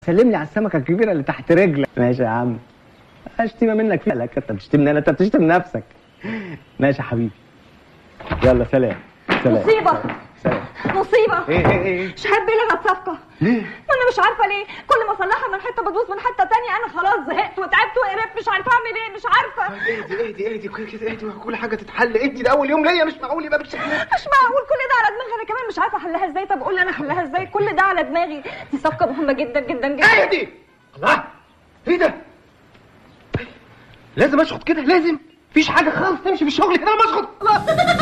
سلم لي على السمكه الكبيره اللي تحت رجلك ماشي يا عم اشتمه منك فيها لك انت بتشتمني انا انت بتشتم نفسك ماشي يا حبيبي يلا سلام سلام مصيبة. سلام مصيبة ايه ايه ايه شهاب بيلغى الصفقة ليه؟ وانا مش عارفة ليه كل ما اصلحها من حتة بتبوظ من حتة تانية انا خلاص زهقت وتعبت وقرفت مش عارفة اعمل ايه مش عارفة اهدي اهدي اهدي كده كده اهدي كل حاجه تتحل اهدي ده اول يوم ليا مش معقول يبقى بالشكل ده مش معقول كل ده على دماغي انا كمان مش عارفة احلها ازاي طب قول لي انا احلها ازاي كل ده على دماغي دي صفقة مهمة جدا جدا جدا اهدي الله ايه ده لازم اشخط كده لازم مفيش حاجه خالص تمشي في الشغل كده انا بشخط الله